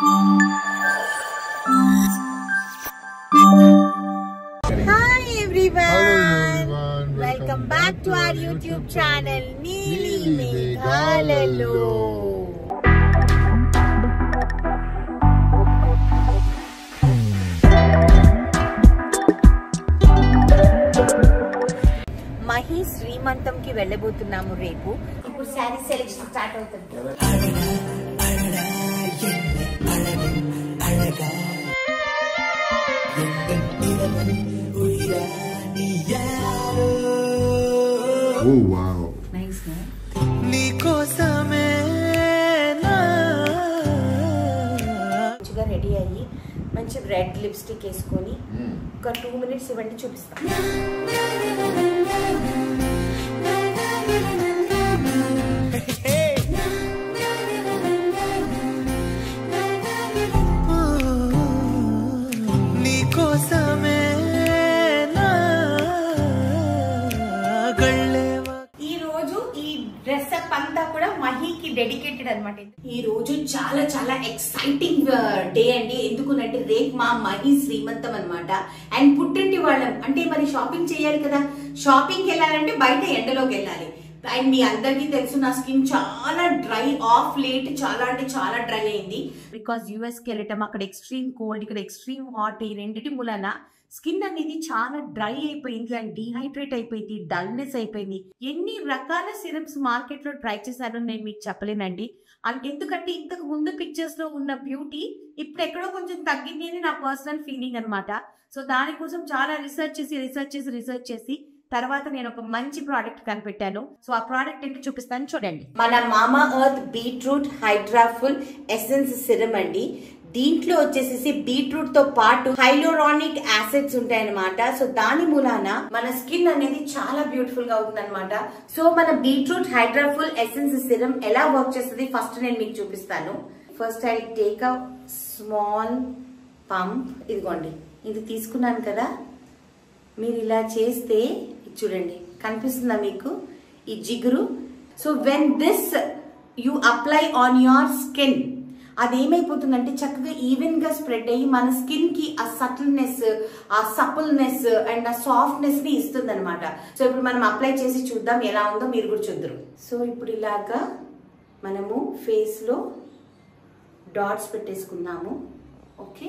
Hi everyone everyone. Welcome Welcome back back to to our our YouTube YouTube channel channel, నీలి నీలి మేఘాలలో మహి శ్రీమంతంకి వెళ్ళబోతున్నాము రేపు ఇప్పుడు శారీ సెలెక్షన్ స్టార్ట్ అవుతుంది Oh wow. నైస్ మంచిగా రెడీ అయ్యి మంచి రెడ్ లిప్స్టిక్ వేసుకొని ఒక టూ మినిట్స్ ఇవ్వండి చూపిస్తాను ఈ రోజు ఈ డ్రెస్ అప్ అంతా కూడా మహీకి డెడికేటెడ్ అనమాట ఈ రోజు చాలా చాలా ఎక్సైటింగ్ డే అండి ఎందుకునంటే రేపు మా మహి శ్రీమంతం అన్నమాట అండ్ పుట్టింటి వాళ్ళం అంటే మరి షాపింగ్ చేయాలి కదా షాపింగ్ వెళ్ళాలంటే బయట ఎండలోకి వెళ్ళాలి అండ్ మీ అందరికీ తెలుసు నా స్కిన్ చాలా డ్రై ఆఫ్ లేట్ చాలా అంటే చాలా డ్రై అయింది బికాస్ యుఎస్ కి వెళ్ళటం అక్కడ ఎక్స్ట్రీమ్ కోల్డ్ ఇక్కడ ఎక్స్ట్రీమ్ హాట్ ఈ రెండింటి మూలన స్కిన్ అనేది చాలా డ్రై అయిపోయింది అండ్ డీహైడ్రేట్ అయిపోయింది డల్నెస్ అయిపోయింది ఎన్ని రకాల సిరప్స్ మార్కెట్ లో ట్రై చేశారో నేను మీకు చెప్పలేనండి అండ్ ఎందుకంటే ఇంతకు ముందు పిక్చర్స్ లో ఉన్న బ్యూటీ ఇప్పుడు ఎక్కడో కొంచెం తగ్గింది అని నా పర్సనల్ ఫీలింగ్ అన్నమాట సో దానికోసం చాలా రీసెర్చ్ చేసి రీసెర్చ్ చేసి రీసెర్చ్ చేసి తర్వాత నేను ఒక మంచి ప్రోడక్ట్ కనిపెట్టాను సో ఆ ప్రోడక్ట్ ఏంటో చూపిస్తాను చూడండి మన Mamaearth beetroot hydraful essence serum అండి దీంట్లో వచ్చేసేసి బీట్రూట్ తో పాటు హైలోరానిక్ యాసిడ్స్ ఉంటాయన్నమాట సో దాని మూలాన మన స్కిన్ అనేది చాలా బ్యూటిఫుల్ గా అవుతుంది సో మన బీట్రూట్ హైడ్రాఫుల్ ఎసెన్స్ సిరమ్ ఎలా వర్క్ చేస్తుంది ఫస్ట్ నేను మీకు చూపిస్తాను first I take a small pump ఇదిగోండి ఇది తీసుకున్నాను కదా మీరు ఇలా చేస్తే ఇది చూడండి కనిపిస్తుందా మీకు ఈ జిగురు so when this you apply on your skin అది ఏమైపోతుందంటే చక్కగా ఈవెన్ గా స్ప్రెడ్ అయ్యి మన స్కిన్ కి ఆ సటిల్నెస్ ఆ సపుల్నెస్ అండ్ ఆ సాఫ్ట్నెస్ ని ఇస్తుంది అనమాట సో ఇప్పుడు మనం అప్లై చేసి చూద్దాం ఎలా ఉందో మీరు కూడా చూద్దరు సో ఇప్పుడు ఇలాగా మనము ఫేస్ లో డాట్స్ పెట్టేసుకుందాము ఓకే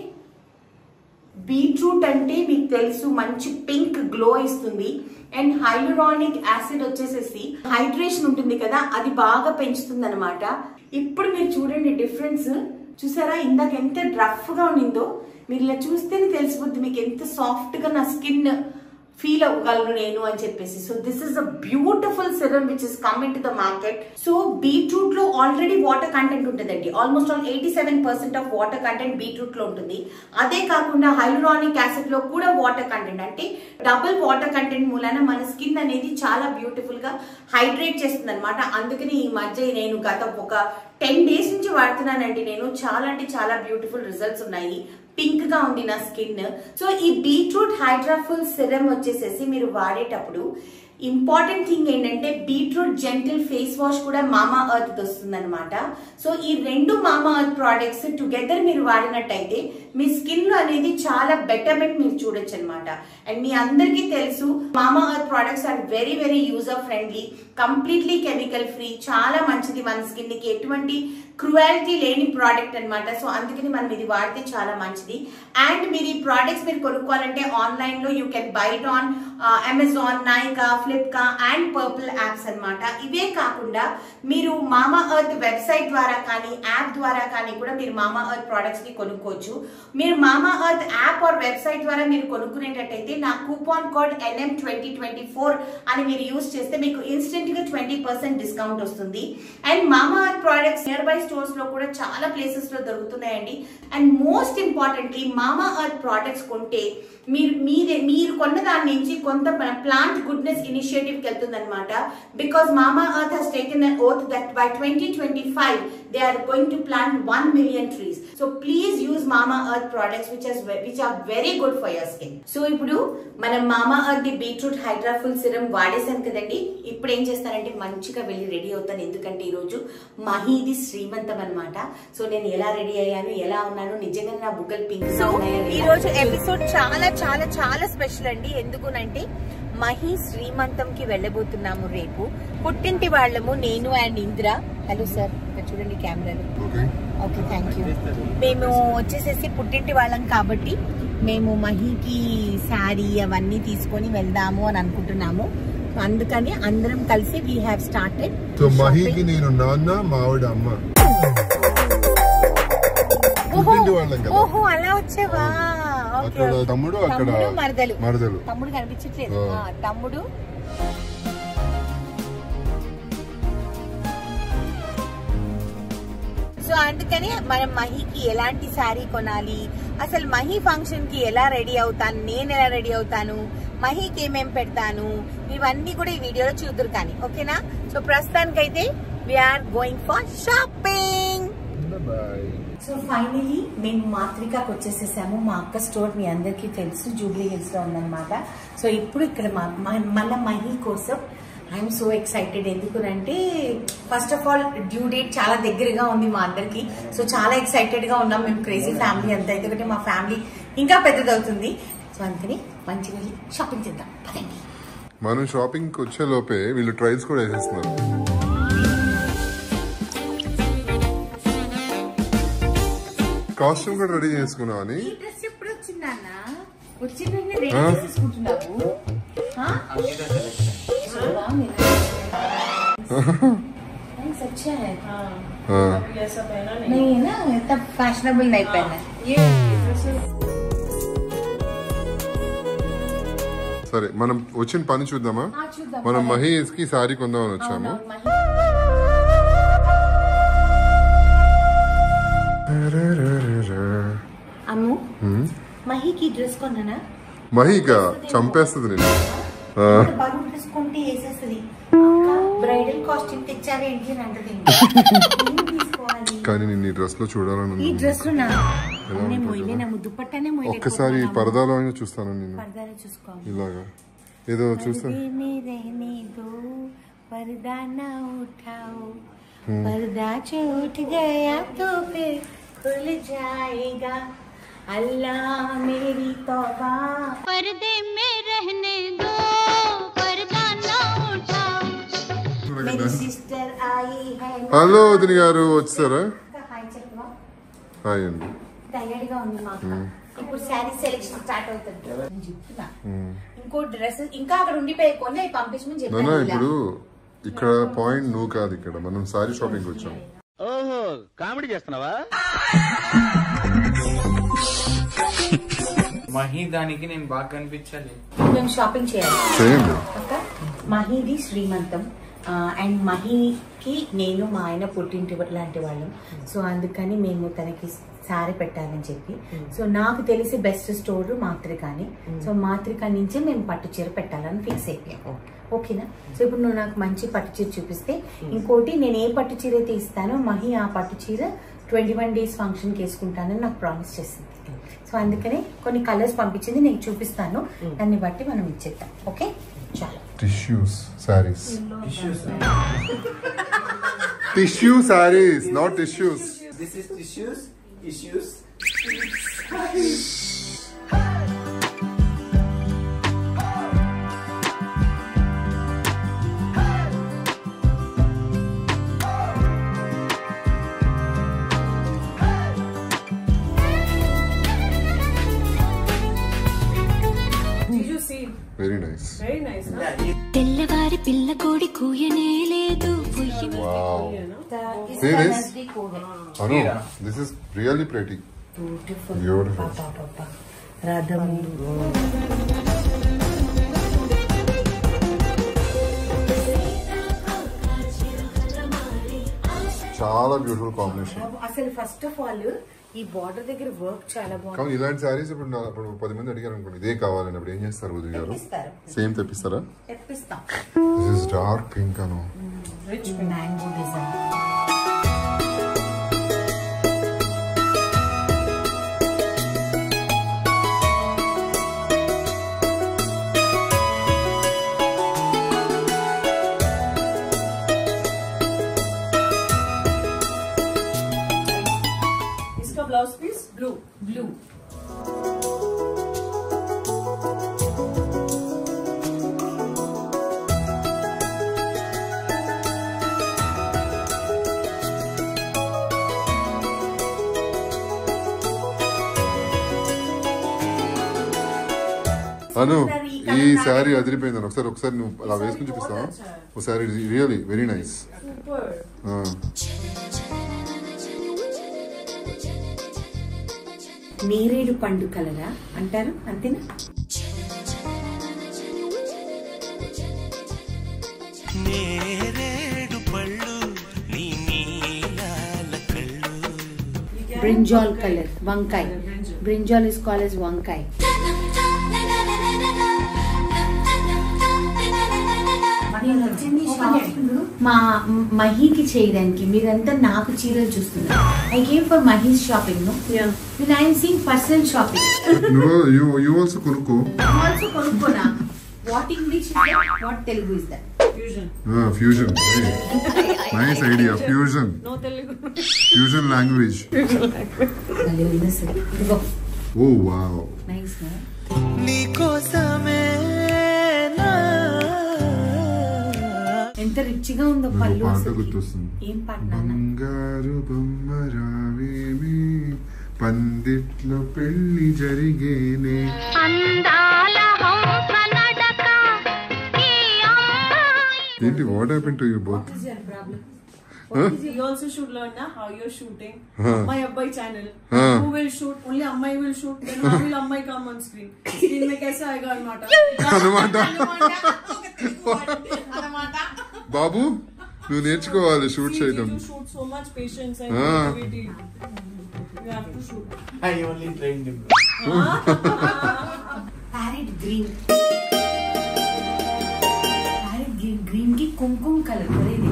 బీట్రూట్ అంటే మీకు తెలుసు మంచి పింక్ గ్లో ఇస్తుంది అండ్ హైలరానిక్ యాసిడ్ వచ్చేసేసి హైడ్రేషన్ ఉంటుంది కదా అది బాగా పెంచుతుంది అనమాట ఇప్పుడు మీరు చూడండి డిఫరెన్స్ చూసారా ఇందాక ఎంత రఫ్ గా ఉండిందో మీరు ఇలా చూస్తేనే తెలిసిపోద్ది మీకు ఎంత సాఫ్ట్ గా నా స్కిన్ ఫీల్ అవ్వగలను నేను అని చెప్పేసి so this is a beautiful serum which is coming to the market so beetroot లో ఆల్రెడీ వాటర్ కంటెంట్ ఉంటుందండి almost all eighty seven percent of water content beetroot లో ఉంటుంది అదే కాకుండా హైలోరానిక్ యాసిడ్ లో కూడా వాటర్ కంటెంట్ అంటే డబుల్ వాటర్ కంటెంట్ మూలన మన స్కిన్ అనేది చాలా బ్యూటిఫుల్ గా హైడ్రేట్ చేస్తుంది అనమాట అందుకని ఈ మధ్య నేను గత ఒక టెన్ డేస్ నుంచి వాడుతున్నానండి నేను చాలా అంటే చాలా బ్యూటిఫుల్ రిజల్ట్స్ ఉన్నాయి పింక్ గా ఉంది నా స్కిన్ సో ఈ బీట్రూట్ హైడ్రాఫుల్ సిరమ్ వచ్చేసేసి మీరు వాడేటప్పుడు ఇంపార్టెంట్ థింగ్ ఏంటంటే బీట్రూట్ జెంటిల్ ఫేస్ వాష్ కూడా మామా ఎర్త్ వస్తుంది అనమాట సో ఈ రెండు మామా ఎర్త్ ప్రోడక్ట్స్ టుగెదర్ మీరు వాడినట్టయితే మీ స్కిన్ లో అనేది చాలా బెటర్మెంట్ మీరు చూడొచ్చు అనమాట అండ్ మీ అందరికీ తెలుసు Mamaearth products are very very user friendly completely chemical free చాలా మంచిది మన స్కిన్ కి ఎటువంటి క్రువాలిటీ లేని ప్రోడక్ట్ అన్నమాట సో అందుకని మనం ఇది వాడితే చాలా మంచిది అండ్ మీరు ఈ ప్రోడక్ట్స్ మీరు కొనుక్కోవాలంటే ఆన్లైన్ లో you can buy it on Amazon Nykaa Flipkart and Purplle apps అన్నమాట ఇవే కాకుండా మీరు మామా ఎర్త్ వెబ్సైట్ ద్వారా కానీ యాప్ ద్వారా కానీ కూడా మీరు మామా ఎర్త్ ప్రోడక్ట్స్ ని కొనుక్కోవచ్చు మీరు మామా ఎర్త్ యాప్ ఆర్ వెబ్సైట్ ద్వారా మీరు కొనుక్కునేటట్టయితే నా coupon code NM twenty twenty four అని మీరు యూస్ చేస్తే మీకు ఇన్స్టెంట్ గా ట్వంటీ పర్సెంట్ డిస్కౌంట్ వస్తుంది and Mamaearth products nearby stores లో కూడా చాలా ప్లేసెస్ లో దొరుకుతున్నాయండి and most importantly Mamaearth products కొంటే మీరు మీదే మీరు కొన్న దాని నుంచి కొంత ప్లాంట్ గుడ్నెస్ ఇనిషియేటివ్ కి వెళ్తుంది అనమాట because Mamaearth has taken oath that by twenty twenty five they are going to plant one million trees so please use Mamaearth products which which are very good for your skin so ఇప్పుడు మనం Mamaearth the beetroot hydraful serum వాడేసాం కదండి ఇప్పుడు ఏం చేస్తానంటే మంచిగా వెళ్ళి ready అవుతాను ఎందుకంటే ఈరోజు మహీది శ్రీమంతం అనమాట సో నేను ఎలా రెడీ అయ్యాను ఎలా ఉన్నాను నిజంగా నా బుగ్గలు పింక్ సో ఈ రోజు ఎపిసోడ్ చాలా చాలా చాలా స్పెషల్ అండి ఎందుకునంటే మహి శ్రీమంతం కి వెళ్ళబోతున్నాము రేపు పుట్టింటి వాళ్ళము నేను అండ్ ఇంద్ర హలో సార్ ఇక్కడ చూడండి కెమెరాలు Okay. ఓకే థ్యాంక్ యూ మేము వచ్చేసేసి పుట్టింటి వాళ్ళం కాబట్టి మేము మహికి శారీ అవన్నీ తీసుకొని వెళ్దాము అని అనుకుంటున్నాము అందుకని అందరం కలిసి వీ హ్యావ్ స్టార్టెడ్ సో మహీకి నేను నాన్న మావిడ అమ్మ పుట్టింటి వాళ్ళం కదా ఓహో అలా వచ్చావా ఓకే, అక్కడ ఓకే. తమ్ముడు అక్కడ తమ్ముడు మరదలు మరదలు తమ్ముడు కనిపించట్లేదు ఆ. ఆ, తమ్ముడు సో అందుకని మనం మహికి ఎలాంటి శారీ కొనాలి అసలు మహి ఫంక్షన్ కి ఎలా రెడీ అవుతాను నేను ఎలా రెడీ అవుతాను మహికి ఏమేం పెడతాను ఇవన్నీ కూడా ఈ వీడియోలో చూద్దరు కానీ ఓకేనా సో ప్రస్తుతానికైతే we are going for shopping bye so finally మేము మాత్రికాకి వచ్చేసేసాము మా అక్క స్టోర్ మీ అందరికీ తెలుసు జూబ్లీ హిల్స్ లో ఉందన్నమాట సో ఇప్పుడు ఇక్కడ మా- మా- మన మహి కోసం ఐఎమ్ సో ఎక్సైటెడ్ ఎందుకునంటే first of all due date చాలా దగ్గరగా ఉంది మా అందరికి సో చాలా ఎక్సైటెడ్ గా ఉన్నాం మేము క్రేజీ ఫ్యామిలీ అంతా ఎందుకంటే మా ఫ్యామిలీ ఇంకా పెద్దదవుతుంది సో అందుకని మంచిగా వెళ్ళి షాపింగ్ చేద్దాం పదండి మనం షాపింగ్ కి వచ్చే లోపే వీళ్ళు ట్రైల్స్ కూడా వేసేస్తున్నారు కాస్ట్యూమ్ కూడా రెడీ చేసుకున్నావని ఈ డ్రెస్ ఎప్పుడు వచ్చిందన్నా వచ్చిందని రెడీ ఆ? చేసుకుంటున్నావు ఆ? చూడరా మీరు? Thanks, अच्छा है ఆ, नहीं है ना इतना फैशनेबल नहीं पहना సరే మనం వచ్చిన పని చూద్దామా ఆ, చూద్దాం. మనం మహేష్ కి సారీ కొందామని వచ్చాము అవునవును, మహి. అమ్ము మహికి డ్రెస్ కొన్నానా మహిక చంపేస్తుంది నేను ఆ, బరువు డ్రెస్ కొంటే వేసేస్తుంది బ్రైడల్ కాస్ట్యూమ్ తెచ్చావే ఏంటి అని అంటది ఏం తీసుకోవాలి కానీ నేను ఈ డ్రెస్ లో చూడాలని ఈ ఉంది. డ్రెస్ నా ఎలా ఉంటుంది మొయ్యలేనా దుప్పట్టానే ఒక్కసారి ఈ పరదాలో అయినా చూస్తాను నేను పరదాలో చూసుకో ఇలాగా ఏదో చూస్తా पर्दे में रहने दो पर्दा ना उठाओ पर्दा जो उठ गया तो फिर खुल जाएगा अल्लाह मेरी तौबा पर्दे में रहने दो पर्दा ना उठाओ मेरी सिस्टर आई है హలో వదిన గారు వచ్చారా హాయ్ చెప్పవా హాయ్ అండి టైర్డ్ గా ఉంది మాకు ఇప్పుడు శారీ సెలెక్షన్ స్టార్ట్ అవుతుంది నేను చెప్తున్నా ఇంకో డ్రెస్ ఇంకా అక్కడ ఉండిపోయి కొన్ని అవి పంపించమని నానా చెప్పాను ఇలా. ఇప్పుడు ఇక్కడ పాయింట్ నువ్వు కాదు ఇక్కడ మనం సారీ షాపింగ్ వచ్చాం ఓహో కామెడీ చేస్తున్నావా మహి దానికి నేను బాగా కనిపించాలి మేము షాపింగ్ చేయాలి చేయండి అక్క మహిది శ్రీమంతం ఆ, అండ్ మహికి నేను మా ఆయన పుట్టింటి లాంటి వాళ్ళం సో అందుకని మేము తనకి సారీ పెట్టాలని చెప్పి సో నాకు తెలిసి బెస్ట్ స్టోర్ మాత్రికాని సో మాత్రిక నుంచే మేము పట్టు చీర పెట్టాలని ఫిక్స్ అయిపోయాం ఓకేనా సో ఇప్పుడు నువ్వు నాకు మంచి పట్టు చీర చూపిస్తే ఇంకోటి నేను ఏ పట్టు చీర అయితే ఇస్తానో మహి ఆ పట్టు చీర ట్వంటీ వన్ డేస్ ఫంక్షన్కి వేసుకుంటానని నాకు ప్రామిస్ చేసింది సో అందుకనే కొన్ని కలర్స్ పంపించింది నేను చూపిస్తాను దాన్ని బట్టి మనం ఇచ్చేద్దాం ఓకే చాలా tissues sarees tissue sarees not tissues this is issues issues very nice తెల్లవారి పిల్ల కోడి కూయనే లేదు పొయ్యి వావ్ इसका Here is- नजदीक हो है అను this is really pretty beautiful Beautiful. पापा पापा राधम చాలా బ్యూటిఫుల్ కాంబినేషన్ అసలు ఫస్ట్ ఆఫ్ ఆల్ ఈ బార్డర్ దగ్గర వర్క్ చాలా బాగుంది కానీ ఇలాంటి సారీస్ ఇప్పుడు నా- ఇప్పుడు పది మంది అడిగారు అనుకోండి ఇదే కావాలని అప్పుడు ఏం చేస్తారు వదిలి గారు తెప్పిస్తారు సేమ్ తెప్పిస్తారా తెప్పిస్తాం దిస్ ఇస్ డార్క్ పింక్ అను mango design blouse piece blue blue అను ఈ శారీ అదిరిపోయిందని ఒకసారి ఒకసారి నువ్వు అలా వేసుకుని చూపిస్తావా ఒకసారి రియలీ వెరీ నైస్ సూపర్ నేరేడు పండు కలరా అంటారు అంతేనా నేరేడు పళ్ళు నీ నీలాల కళ్ళు బ్రింజాల్ కలర్ వంకాయ్ బ్రింజాల్ ఇస్ కాల్ ఎస్ వంకాయ్ నేను వచ్చింది షాపింగ్ మా మహీకి చేయడానికి మీరంతా నాకు చీరలు చూస్తున్నారు I came for Mahi's shopping no నేను ఐఎమ్ సీయింగ్ పర్సనల్ షాపింగ్ నువ్వు యూ యూ ఆల్సో కొనుక్కో ఆల్సో కొనుక్కోనా what English what Telugu is that fusion fusion nice idea fusion no Telugu fusion language ఇదిగో ఓ వావ్ నైస్ నీకోసమే నా ఎంత రిచ్ గా ఉందో పళ్ళు పాట అసలుకి. గుర్తొస్తుంది ఏం పాట నాన్న బంగారు బొమ్మ రావేమి పందిట్లో పెళ్లి జరిగేనే అందాల హంస నడక ఈ అమ్మాయి ఏంటి what happen to you both You also should learn na how you're shooting. Huh. My Abbai channel. Huh. Who will shoot? Only Ammai will shoot. Then how will Ammai come on screen? Screen में कैसा आएगा अनमाटा? అనమాట अनमाटा. బాబు నువ్వు నేర్చుకోవాలి shoot See, చేయడం you shoot so much patience and Ah. creativity. You have to shoot. I only trained him. Parrot green parrot green green కి కుంకుమ కలర్ ఒరేది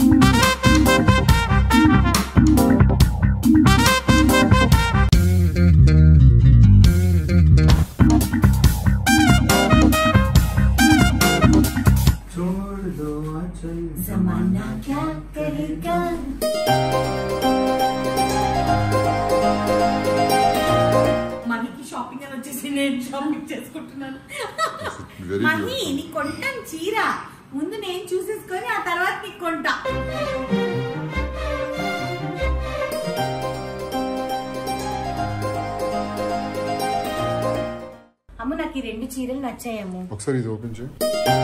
छोड़ दो आंचल जमाना क्या करेगा మనకి షాపింగ్ అని వచ్చేసి నేను షాపింగ్ చేసుకుంటున్నాను వెరీ మహి నీకు కొంటాను చీర ముందు నేను చూసేసుకొని ఆ తర్వాత నీకు కొంటా అమ్మ నాకు ఈ రెండు చీరలు నచ్చాయమ్ము ఒకసారి ఇది ఓపెన్ చేయి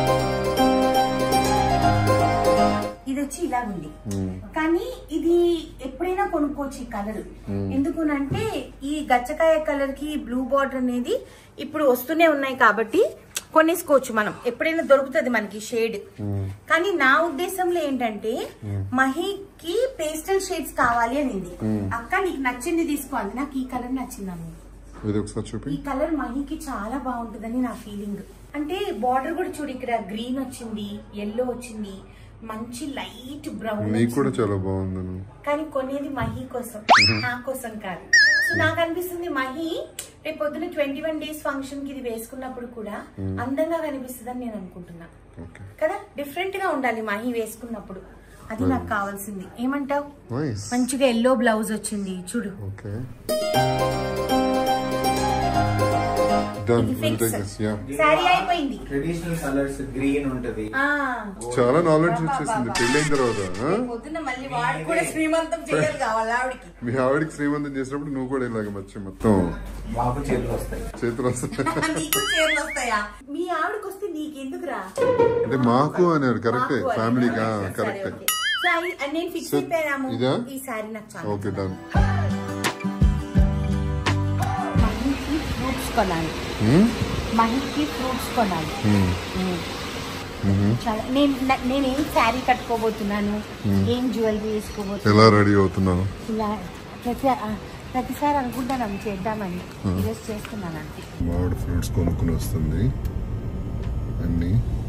ఇది వచ్చి ఇలాగుంది కానీ ఇది ఎప్పుడైనా కొనుక్కోవచ్చు ఈ కలర్ ఎందుకునంటే ఈ గచ్చకాయ కలర్ కి బ్లూ బార్డర్ అనేది ఇప్పుడు వస్తూనే ఉన్నాయి కాబట్టి కొనేసుకోవచ్చు మనం ఎప్పుడైనా దొరుకుతుంది మనకి షేడ్ కానీ నా ఉద్దేశంలో ఏంటంటే మహికి పేస్టల్ షేడ్స్ కావాలి అనింది అక్క నీకు నచ్చింది తీసుకో అంది నాకు ఈ కలర్ నచ్చిందమ్మ ఇది ఒకసారి చూపి ఈ కలర్ మహికి చాలా బాగుంటుందని నా ఫీలింగ్ అంటే బార్డర్ కూడా చూడు ఇక్కడ గ్రీన్ వచ్చింది ఎల్లో వచ్చింది మంచి లైట్ బ్రౌన్ నీకు కూడా చాలా బాగుంది కానీ కొనేది మహి కోసం నా కోసం కాదు సో నాకు అనిపిస్తుంది మహి రేపు పొద్దున ట్వంటీ వన్ డేస్ ఫంక్షన్ కి ఇది వేసుకున్నప్పుడు కూడా అందంగా కనిపిస్తుందని నేను అనుకుంటున్నా ఓకే కదా డిఫరెంట్ గా ఉండాలి మహి వేసుకున్నప్పుడు అది నాకు కావాల్సింది ఏమంటావు నైస్ మంచిగా ఎల్లో బ్లౌజ్ వచ్చింది చూడు ఓకే డన్ ఇది fix. యా శారీ అయిపోయింది ట్రెడిషనల్ కలర్స్ గ్రీన్ ఉంటది ఆ చాలా నాలెడ్జ్ వచ్చేసింది పెళ్ళైన తర్వాత ఆ? రేపు పొద్దున్న మళ్ళీ వాడు కూడా శ్రీమంతం చేయాలి కావాలి ఆవిడకి మీ ఆవిడకి శ్రీమంతం చేసినప్పుడు నువ్వు కూడా ఇలాగ వచ్చి మొత్తం బాబు చేతులు వస్తాయి చేతులు వస్తాయి నీకు చీరలు వస్తాయా మీ ఆవిడకి వస్తే నీకెందుకురా అంటే మాకు అన్నారు కరెక్టే మాకు అని. ఫ్యామిలీకి సరే, కరెక్టే ఓకే. సో అయి- అది నేను ఫిక్స్ సో, అయిపోయాము ఇదా? ఈ సారీ నాకు చాలా ఓకే డన్ మహికి ఫ్రూట్స్ కొనాలి మహికి ఫ్రూట్స్ కొనాలి చాలా నేను న- నేనేం శారీ కట్టుకోబోతున్నాను ఏం జ్యువెలరీ వేసుకోబోతున్నాను ఎలా రెడీ అవుతున్నావు ఇలా ప్రతి ఆ, ప్రతిసారి అనుకుంటాను చేద్దామని ఈరోజు చేస్తున్నాను అంతే మామిడి ఫ్రూట్స్ కొనుక్కుని వస్తుంది అన్ని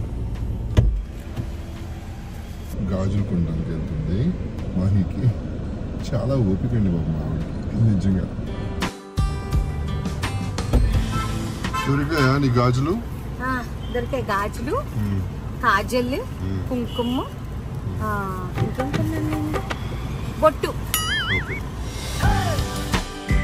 గాజులు కొనడానికి వెళ్తుంది మాహికి చాలా ఓపిక అండి బాబు మావిడికి నిజంగా దొరికాయా నీ గాజులు ఆ, దొరికాయి గాజులు కాజల్ కుంకుమ ఆ, ఇంకేం కొన్నాను నేను? బొట్టు ఓకే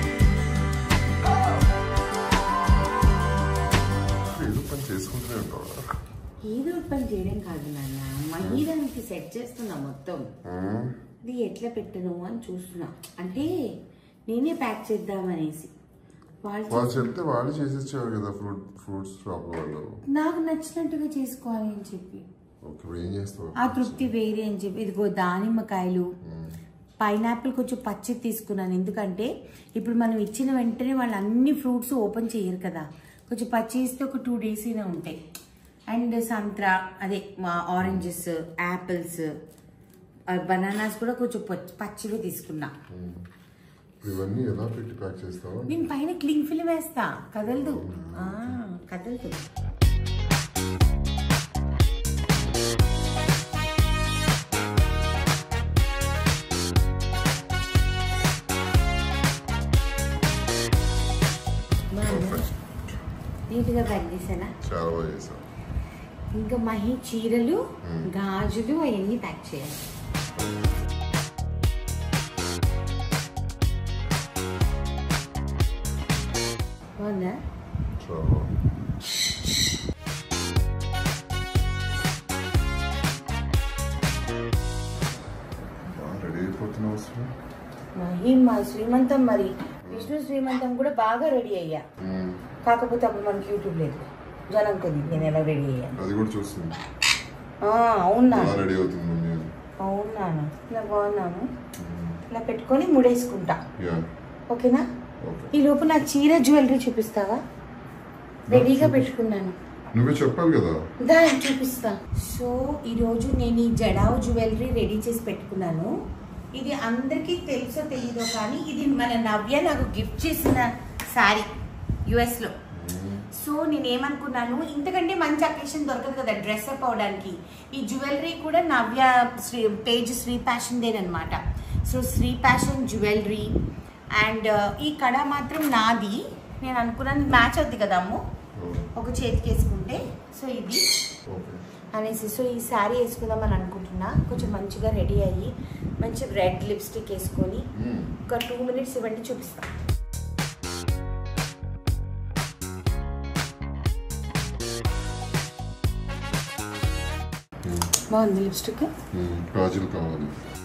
నీకు సెట్ చేస్తున్నా మొత్తం ఆ, ఇది ఎట్లా పెట్టను అని చూస్తున్నా అంటే నేనే ప్యాక్ చేద్దామనేసి వాళ్ళు వాళ్ళు చెప్తే వాళ్ళు చేసిచ్చేవారు కదా ఫ్రూట్ ఫ్రూట్స్ షాప్ వాళ్ళు నాకు నచ్చినట్టుగా చేసుకోవాలి అని చెప్పి ఓకే ఇప్పుడు ఏం చేస్తావు ఆ తృప్తి వేరే అని చెప్పి ఇదిగో దానిమ్మకాయలు పైనాపిల్ కొంచెం పచ్చి తీసుకున్నాను ఎందుకంటే ఇప్పుడు మనం ఇచ్చిన వెంటనే వాళ్ళు అన్ని ఫ్రూట్స్ ఓపెన్ చేయరు కదా కొంచెం పచ్చి ఇస్తే ఒక టూ డేస్ అయినా ఉంటాయి అండ్ సంత్రా అదే ఆరెంజెస్ యాపిల్స్ బనానాస్ కూడా కొంచెం పచ్చి- పచ్చివి తీసుకున్నా ఇవన్నీ ఎలా పెట్టి ప్యాక్ చేస్తావు నేను పైన క్లింగ్ ఫిల్మ్ వేస్తా కదలదు ఆ, కదలదు నీట్గా ప్యాక్ చేసానా చాలా బాగా చేసావు ఇంకా మహి చీరలు గాజులు అవన్నీ ప్యాక్ చేయాలి బాగుందా చాలా బాగుంది బాగా రెడీ అయిపోతున్నావు అసలు మహి మా శ్రీమంతం మరి విష్ణు శ్రీమంతం కూడా బాగా రెడీ అయ్యా మ్మ్. కాకపోతే అప్పుడు మనకి యూట్యూబ్ లేదు జనం తెలియదు నేను ఎలా రెడీ అయ్యాను అది కూడా చూస్తుంది ఆ, అవునా బాగా రెడీ అవుతుంది మమ్మీ అని. అవునాను ఇలా బాగున్నాను ఇలా పెట్టుకొని ముడేసుకుంటా యా ఓకేనా ఓకే ఈ లోపు నా చీర జ్యువెలరీ చూపిస్తావా రెడీగా పెట్టుకున్నాను నువ్వే చెప్పాలి కదా దా చూపిస్తా సో ఈరోజు నేను ఈ జడావు జ్యువెలరీ రెడీ చేసి పెట్టుకున్నాను ఇది అందరికీ తెలుసో తెలియదో కానీ ఇది మన నవ్య నాకు గిఫ్ట్ చేసిన శారీ యుఎస్లో సో నేను ఏమనుకున్నాను ఇంతకంటే మంచి అకేషన్ దొరకదు కదా డ్రెస్ అప్ అవడానికి ఈ జ్యువెలరీ కూడా నవ్య శ్రీ పేజ్ శ్రీ ఫ్యాషన్ దేనమాట so Sri fashion jewellery and ఈ కడ మాత్రం నాది నేను అనుకున్నాను మ్యాచ్ అవుద్ది కదా అమ్ము ఒక చేతికి వేసుకుంటే సో ఇది ఓకే అనేసి సో ఈ శారీ వేసుకుందామని అనుకుంటున్నా కొంచెం మంచిగా రెడీ అయ్యి మంచి రెడ్ లిప్స్టిక్ వేసుకొని మ్మ్. ఒక టూ మినిట్స్ ఇవ్వండి చూపిస్తా మ్మ్. బాగుంది లిప్స్టిక్ మ్మ్. గాజులు కావాలి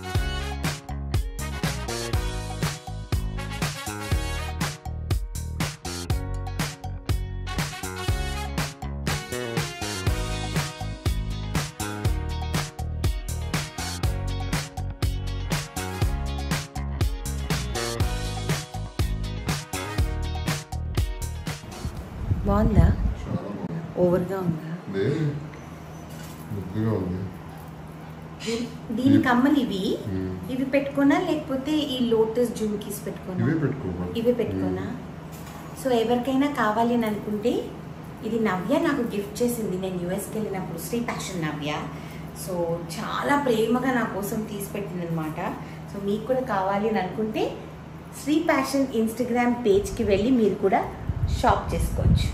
బాగుందా చాలా బాగుంది ఓవర్గా ఉందా లే ముద్దుగా ఉంది దీ- దీని కమ్మలు ఇవి మ్మ్. ఇవి పెట్టుకోనా లేకపోతే ఈ లోటస్ జుమ్కీస్ పెట్టుకోనా ఇవే పెట్టుకో ఇవే పెట్టుకోనా సో ఎవరికైనా కావాలి అని అనుకుంటే ఇది నవ్య నాకు గిఫ్ట్ చేసింది నేను యుఎస్కి వెళ్ళినప్పుడు శ్రీ ప్యాషన్ నవ్య సో చాలా ప్రేమగా నా కోసం తీసి పెట్టింది అనమాట సో మీకు కూడా కావాలి అని అనుకుంటే శ్రీ ప్యాషన్ ఇన్స్టాగ్రామ్ పేజ్కి వెళ్ళి మీరు కూడా షాప్ చేసుకోవచ్చు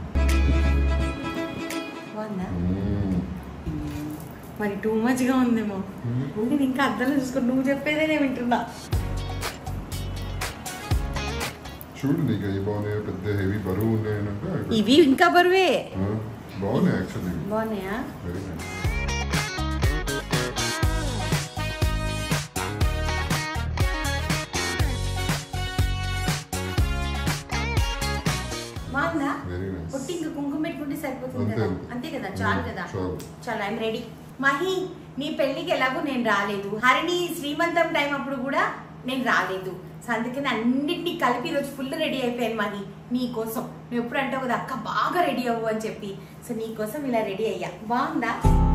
బాగుందా మ్మ్. మరి టూ మచ్గా ఉందేమో నేను ఇంకా అర్థంలో చూసుకో నువ్వు చెప్పేదే నేను వింటున్నా చూడు నీకు అవి బాగున్నాయి పెద్ద హెవీ బరువు ఉన్నాయనంటే అవి పెట్టు. ఇవి ఇంకా బరువే ఆ, బాగున్నాయి యాక్చువల్లీ బాగున్నాయా వెరీ నైస్ బాగుందా వెరీ నైస్ పుట్టి ఇంక కుంకుమ పెట్టుకుంటే సరిపోతుంది అంతే. కదా అంతే కదా చాలు కదా చాలు. చాలు ఐఎమ్ రెడీ మహి నీ పెళ్లికి ఎలాగో నేను రాలేదు హరిణి శ్రీమంతం టైం అప్పుడు కూడా నేను రాలేదు సో అందుకని అన్నిటినీ కలిపి ఈరోజు ఫుల్ రెడీ అయిపోయాను మహి నీ కోసం నువ్వు ఎప్పుడు అంటావు కదా అక్క బాగా రెడీ అవ్వు అని చెప్పి సో నీ కోసం ఇలా రెడీ అయ్యా బాగుందా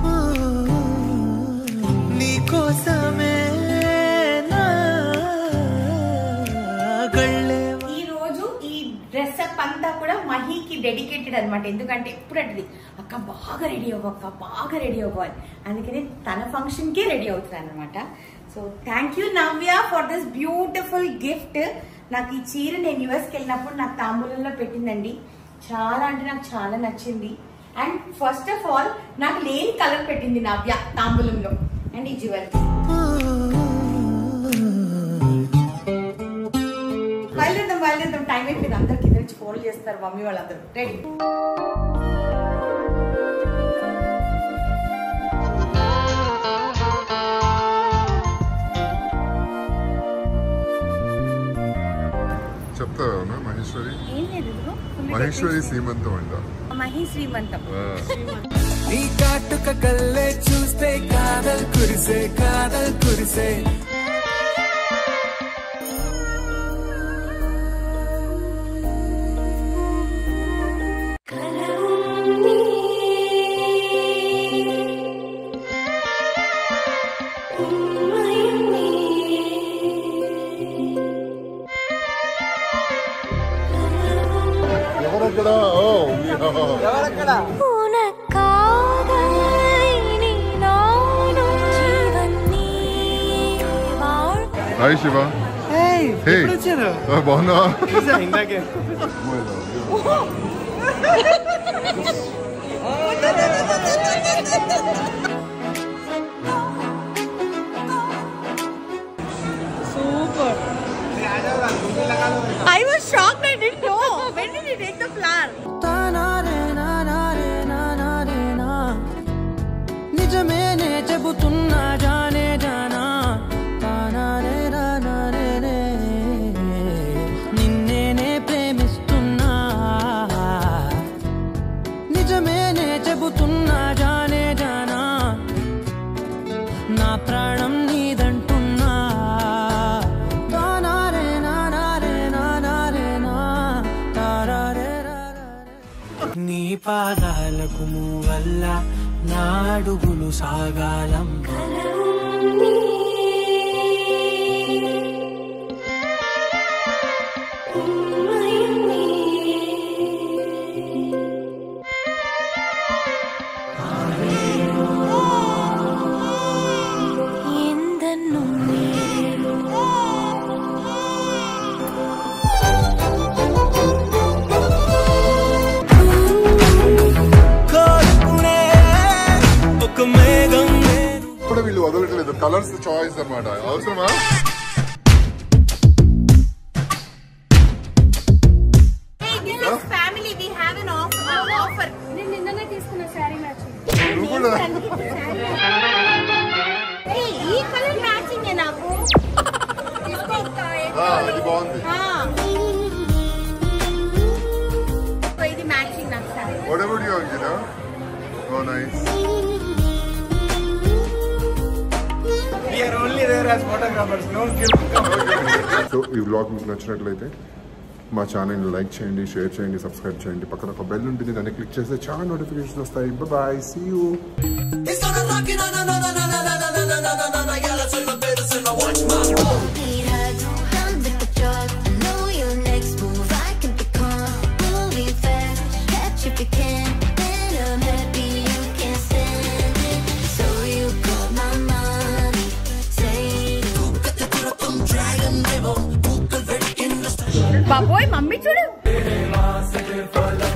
నీకోసమే నా గళ్ళే ఈ రోజు ఈ డ్రెస్ అప్ అంతా కూడా మహీకి డెడికేటెడ్ అనమాట ఎందుకంటే ఎప్పుడు అంటది అక్క బాగా రెడీ అవ్వు అక్క బాగా రెడీ అవ్వాలి అందుకని తన ఫంక్షన్ కే రెడీ అవుతున్నాను అనమాట so thank you Navya for this beautiful gift నాకు ఈ చీర నేను యుఎస్కి వెళ్ళినప్పుడు నాకు తాంబూలంలో పెట్టిందండి చాలా అంటే నాకు చాలా నచ్చింది అండ్ ఫస్ట్ ఆఫ్ ఆల్ నాకు లేని కలర్ పెట్టింది నవ్య తాంబూలంలో అండ్ ఈ జ్యువెలరీ బయలుదేద్దాం బయలుదేద్దాం టైం అయిపోయింది అందరు కింద నుంచి ఫోన్లు చేస్తారు మమ్మీ వాళ్ళందరూ రెడీ మహేశ్వరి ఏం లేదు ఇదిగో. Full మహేశ్వరి సీమంతం అంట decoration. మహి శ్రీమంతం ఆ. నీ కాటుక కల్లే చూస్తే కాదల్ కురిసే కాదల్ కురిసే ఎవరక్కడ ఓ హాయ్ శివ హే బాగున్నావా ఇందాకే Super. I was shocked I didn't know. When did you take the flower? నిజమేనే చెబుతున్నా జానే జానా తానారే రానారే రే. నిన్నేనే ప్రేమిస్తున్నా నిజమేనే చెబుతున్నా జానే జానా నా ప్రాణం నీదంటున్నా తానారే నానారే నానారే నా తారారే రారారే. నీ పాదాలకు వల్ల నా అడుగులు సాగాలమ్మా కోరుకునే ఒక మేఘం నేను కూడా వీళ్ళు వదలట్లేదు కలర్స్ చాయిస్ అన్నమాట అవసరమా Hey, this is family. We have an off- uh, offer. నేను నిన్ననే తీసుకున్న శారీ మ్యాచింగ్ నువ్వు కూడా Hey, ఈ కలర్ మ్యాచింగ్ నాకు ఆ, ఇది బాగుంది ఆ. ఇది మ్యాచింగ్ నాకు saree what about you Ankita oh nice We are only there as photographers. No give. So ఈ వ్లాగ్ మీకు నచ్చినట్లయితే మా ఛానల్ని లైక్ చేయండి షేర్ చేయండి సబ్స్క్రైబ్ చేయండి పక్కన ఒక బెల్ ఉంటుంది దాన్ని క్లిక్ చేస్తే చాలా నోటిఫికేషన్స్ వస్తాయి bye see you It's gonna rock it, na na na na na na na na na na na na na Yeah, let's sing the better, sing the watch my If you can, and I'm happy you can stand it. So you call my mommy, say బాబోయ్ mummy చూడు